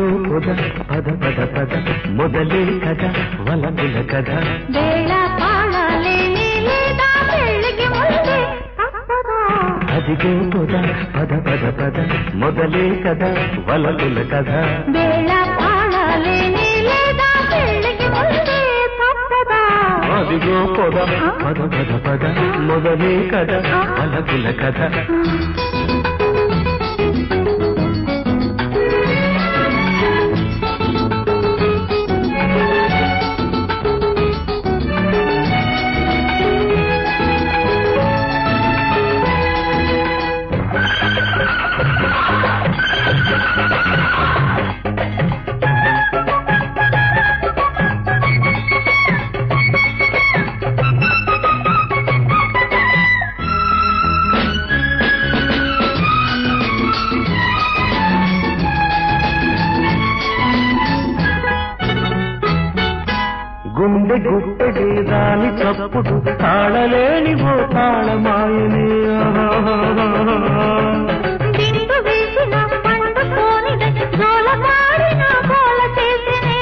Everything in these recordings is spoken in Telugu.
అదిగో పొద పద పద పద మొదలే కథ వలపుల కథ వేళ పాడాలేని లేదా పెళ్ళికి ముందే తప్పదా అదిగో పొద పద పద పద మొదలే కథ వలపుల కథ వేళ పాడాలేని లేదా పెళ్ళికి ముందే తప్పదా అదిగో పొద పద పద పద మొదలే కథ వలపుల కథ గుండె గుట్టడి రాని చప్పుడు తాళలేని ఓ తాళమాయనే దిండు వేసిన పండు కోనిద జోల పాడిన గోల చేసినే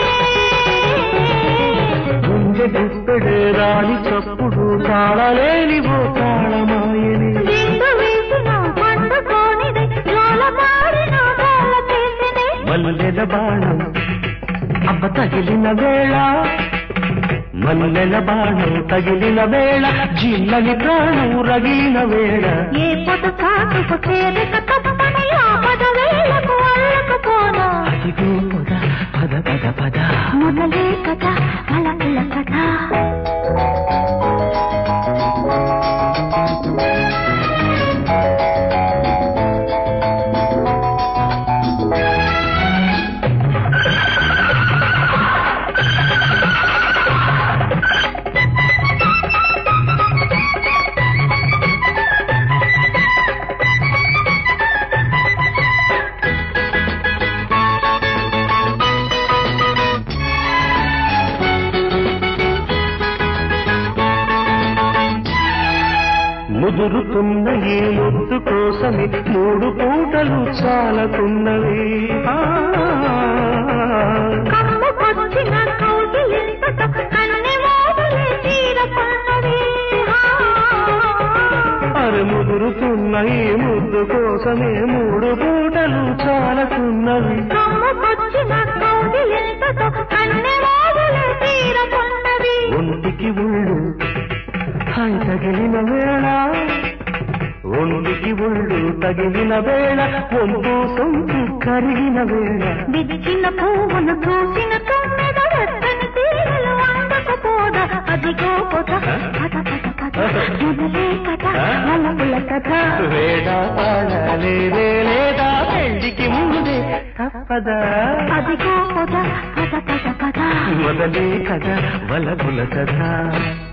గుండె గుట్టడి రాని చప్పుడు తాళలేని ఓ తాళమాయనే దిండు వేసిన పండు కోనిద జోల పాడిన గోల చేసినే మల్లెల బాణం అబ్బ తగిలిన వేళ మల్లెల బాణం తగిలిన వేళ జిల్లని ప్రాణం రగిలిన వేళ ఏ పొద కాటుకు చేరిక తప్పని ఆపద వేళకు అల్లకపోనా అదిగో పొద పద పద పద మొదలే కథ అలపుల కథ ముదురుతున్న ఈ ముద్దు కోసమి మూడు పూటలు చాలకున్నవి ఆ, కమ్ముకొచ్చిన కౌగిలింతతో కన్నె మోగులే తీరకున్నది అరే ముదురుతున్న ఈ ముద్దు కోసమే మూడు పూటలు చాలకున్నవి కమ్ముకొచ్చిన కౌగిలింతతో కన్నె మోగులే తీరకున్నది ఒంటికి ఒళ్ళు హాయ్ తగిలిన వేళ ఒంటికి ఒళ్ళు తగిలిన వేళ ఒంపు సొంపు కరిగిన వేళ విచ్చిన పువ్వును చూసిన తొమ్మిద వెచ్చని తీరలు అందకపోద అదిగో పొద పద పద పద మొదలే కథ అలపుల కథ వేడ పాడలేదే లేదా పెళ్లికి ముందే తప్పదా అదిగో పొద పద పద పద మొదలే కథ వలపుల కథ